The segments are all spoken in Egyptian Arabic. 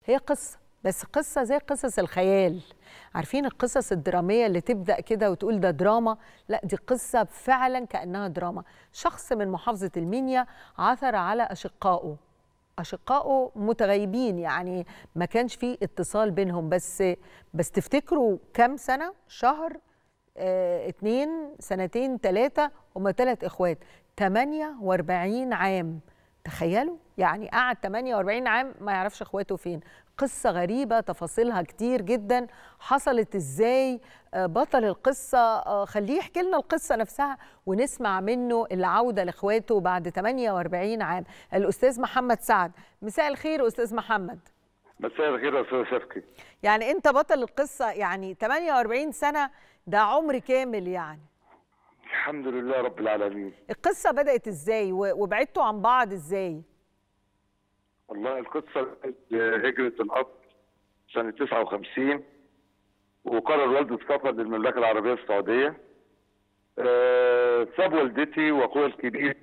هي قصه بس قصه زي قصص الخيال عارفين القصص الدراميه اللي تبدا كده وتقول ده دراما لا دي قصه فعلا كانها دراما شخص من محافظه المنيا عثر على اشقائه اشقائه متغيبين يعني ما كانش في اتصال بينهم بس بس تفتكروا كام سنه شهر اه اتنين سنتين ثلاثه هما ثلاث اخوات 48 عام تخيلوا يعني قعد 48 عام ما يعرفش اخواته فين قصة غريبة تفاصيلها كتير جدا حصلت ازاي بطل القصة خليه يحكي لنا القصة نفسها ونسمع منه العودة لاخواته بعد 48 عام الأستاذ محمد سعد مساء الخير أستاذ محمد مساء الخير يا أستاذ شفقي يعني أنت بطل القصة يعني 48 سنة ده عمر كامل يعني الحمد لله رب العالمين القصة بدأت ازاي وبعدتوا عن بعض ازاي؟ والله القصة هجرة الأب سنة 59 وقرر والدي السفر للمملكة العربية السعودية أه ساب والدتي وأخويا الكبير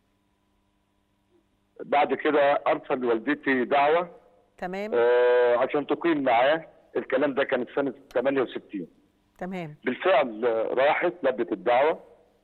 بعد كده أرسل لوالدتي دعوة تمام أه عشان تقيم معاه الكلام ده كانت سنة 68 تمام بالفعل راحت لبت الدعوة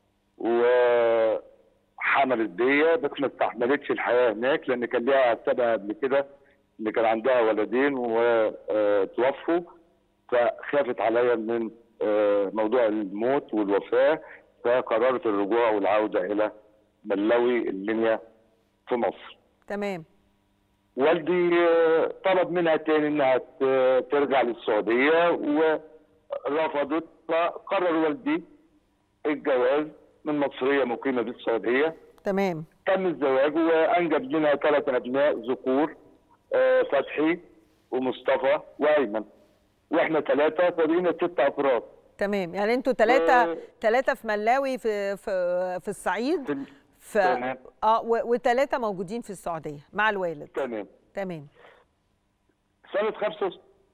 وحملت بيا بس ما استحملتش الحياه هناك لان كان ليها سبب قبل كده ان كان عندها ولدين وتوفوا فخافت عليا من موضوع الموت والوفاه فقررت الرجوع والعوده الى ملوي المنيا في مصر. تمام. والدي طلب منها تاني انها ترجع للسعوديه ورفضت فقرر والدي الجواز من مصريه مقيمه بالسعوديه تمام تم الزواج وانجب لنا ثلاث ابناء ذكور آه فتحي ومصطفى وايمن واحنا ثلاثه فبقينا ست افراد تمام يعني انتوا ثلاثه ثلاثه في ملاوي في في في الصعيد في ف... اه وثلاثه موجودين في السعوديه مع الوالد تمام تمام سنه خمسة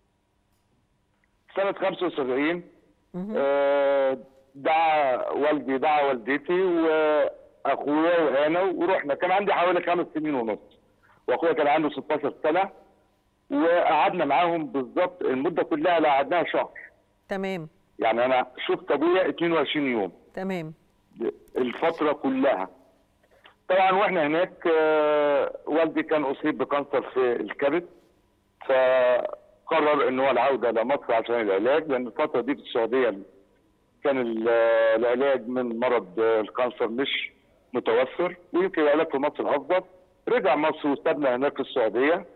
سنه 75 آه دعا والدي دعا والدتي واخويا وانا ورحنا كان عندي حوالي خمس سنين ونص واخويا كان عنده 16 سنه وقعدنا معاهم بالظبط المده كلها لا قعدناها شهر تمام يعني انا شفت ابويا 22 يوم تمام الفتره كلها طبعا واحنا هناك والدي كان اصيب بكانسر في الكبد فقرر ان هو العوده لمصر عشان العلاج لان الفتره دي في السعوديه كان العلاج من مرض الكانسر مش متوفر ويمكن العلاج في مصر افضل رجع مصر وسابنا هناك في السعوديه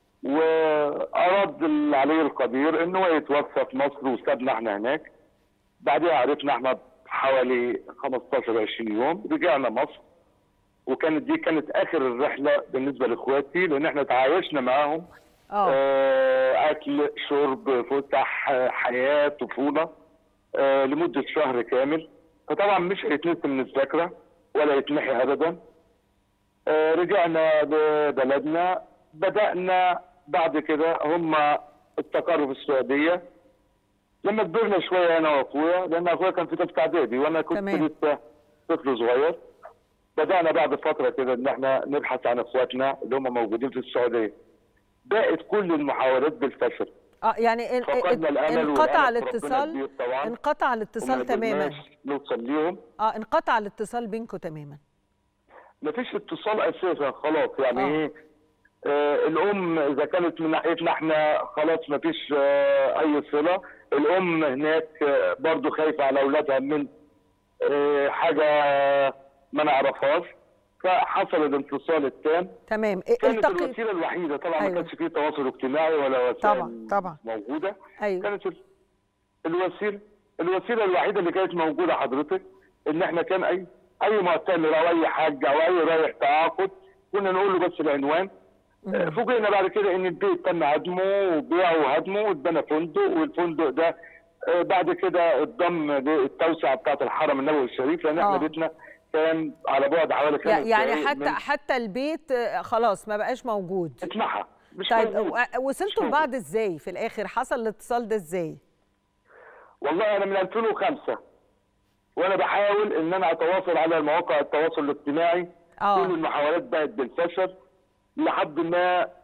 واراد العلي القدير ان هو يتوفى في مصر وسابنا احنا هناك بعدها عرفنا احنا حوالي 15 20 يوم رجعنا مصر وكانت دي كانت اخر الرحله بالنسبه لاخواتي لان احنا تعايشنا معاهم آه اكل شرب فسح حياه طفوله آه لمدة شهر كامل فطبعا مش هيتنسي من الذاكرة ولا يتمحي أبدا آه رجعنا لبلدنا بدأنا بعد كده هم استقروا في السعودية لما كبرنا شوية أنا وأخويا لأن أخويا كان في ثالثة إعدادي وأنا كنت تمام. لسه طفل صغير بدأنا بعد فترة كده إن إحنا نبحث عن إخواتنا اللي هم موجودين في السعودية بقت كل المحاولات بالفشل اه يعني ان- فقدنا الامل انقطع والأمل في ربنا الاتصال كبير طبعا انقطع الاتصال وما تماما قدرناش نوصل ليهم اه انقطع الاتصال بينكم تماما مفيش اتصال اساسا خلاص يعني آه. ايه آه الام اذا كانت من ناحيتنا احنا خلاص مفيش آه اي صله الام هناك آه برضو خايفه على اولادها من آه حاجه ما نعرفهاش فحصل الانفصال التام تمام كانت التقي الوسيله الوحيده طبعا أيوة. ما كانش فيه تواصل اجتماعي ولا وسائل طبعا، طبعا. موجوده ايوه كانت ال- الوسيله الوسيله الوحيده اللي كانت موجوده حضرتك ان احنا كان اي اي معتمر او اي حاج او اي رايح تعاقد كنا نقول له بس العنوان آه، فوجئنا بعد كده ان البيت تم هدمه وبيعه وهدمه واتبنى فندق والفندق ده آه، بعد كده اتضم للتوسعه بتاعه الحرم النبوي الشريف لان احنا آه. بيتنا كان على بعد حوالي خمس يع- يعني دقايق حتى من- حتى البيت آه، خلاص ما بقاش موجود اتمحى مش طيب موجود. و- وصلتوا مش لبعض ازاي في الاخر حصل الاتصال ده ازاي والله انا من 2005 وانا بحاول ان انا اتواصل على مواقع التواصل الاجتماعي اه كل المحاولات بقت بالفشل لحد ما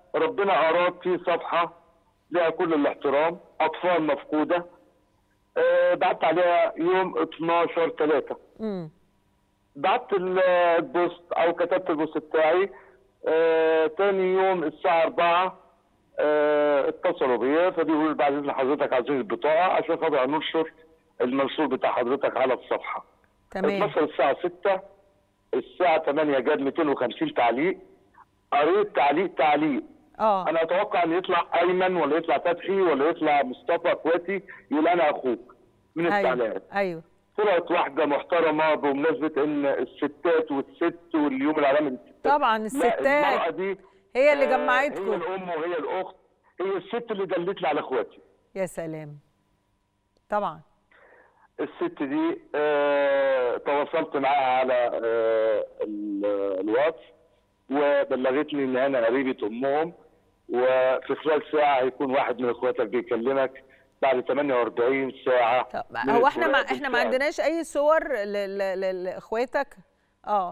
ربنا اراد في صفحه لها كل الاحترام اطفال مفقوده آه، بعت عليها يوم 12 3 امم بعت ال- البوست او كتبت البوست بتاعي آه تاني يوم الساعه 4 آه اتصلوا بيا فبيقولوا بعد اذن حضرتك عايزين البطاقه عشان خاطر ننشر المنشور بتاع حضرتك على الصفحه تمام 12 الساعه 6 الساعه 8 جاب 250 تعليق قريت تعليق تعليق اه انا اتوقع ان يطلع ايمن ولا يطلع فتحي ولا يطلع مصطفى اخواتي يقول انا اخوك من ايوه التعليقات ايوه طلعت واحده محترمه بمناسبه ان الستات والست واليوم العالمي للستات طبعا لا الستات المرأة دي هي اللي آه، جمعتكم. هي الام وهي الاخت هي الست اللي دلت لي على اخواتي يا سلام طبعا الست دي آه تواصلت معاها على آه ال- الواتس وبلغتني ان انا قريبه امهم وفي خلال ساعه هيكون واحد من اخواتك بيكلمك بعد 48 ساعه طب من هو احنا ما الفراق احنا ما بالفعل. عندناش اي صور ل- ل- ل- لاخواتك اه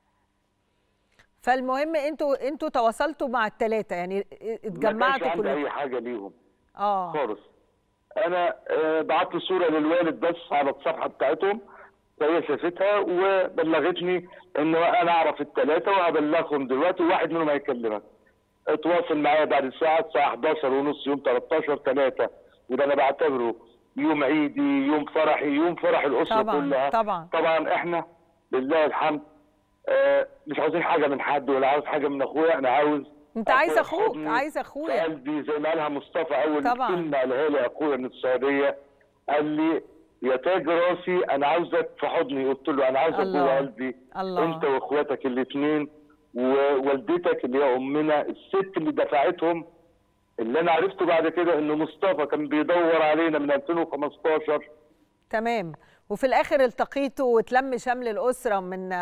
فالمهم انتوا انتوا تواصلتوا مع الثلاثه يعني ما كانش اتجمعتوا عندي كلكم اي حاجه ليهم اه خالص انا آه، بعت صوره للوالد بس على الصفحه بتاعتهم فهي شافتها وبلغتني انه انا اعرف الثلاثه وهبلغهم دلوقتي وواحد منهم هيكلمك اتواصل معايا بعد الساعه الساعه 11 ونص يوم 13 3 وده انا بعتبره يوم عيدي يوم فرحي يوم فرح الاسره طبعاً، كلها طبعاً. طبعا احنا لله الحمد آه، مش عاوزين حاجه من حد ولا عاوز حاجه من اخويا انا عاوز انت عايز أخويا في اخوك حضني. عايز في اخويا قلبي زي ما قالها مصطفى اول طبعاً. كلمه قالها لي اخويا من السعوديه قال لي يا تاج راسي انا عاوزك في حضني قلت له انا عاوزك الله. جوه قلبي الله. انت واخواتك الاثنين ووالدتك اللي هي امنا الست اللي دفعتهم اللي انا عرفته بعد كده ان مصطفى كان بيدور علينا من 2015 تمام وفي الاخر التقيتوا وتلم شمل الاسره من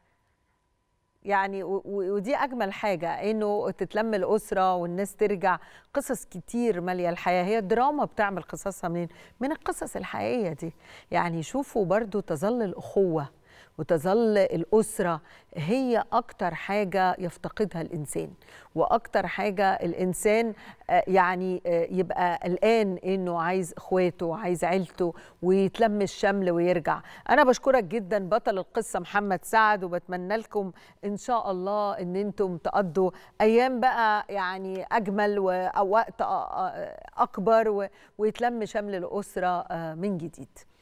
يعني و- و- ودي اجمل حاجه انه تتلم الاسره والناس ترجع قصص كتير ماليه الحياه هي دراما بتعمل قصصها منين من القصص الحقيقيه دي يعني شوفوا برضو تظل الاخوه وتظل الأسرة هي أكتر حاجة يفتقدها الإنسان وأكتر حاجة الإنسان آه، يعني آه، يبقى قلقان إنه عايز إخواته وعايز عيلته ويتلم الشمل ويرجع أنا بشكرك جدا بطل القصة محمد سعد وبتمنى لكم إن شاء الله إن أنتم تقضوا أيام بقى يعني أجمل و- أو وقت أ- أ- أكبر و- ويتلم شمل الأسرة آه، من جديد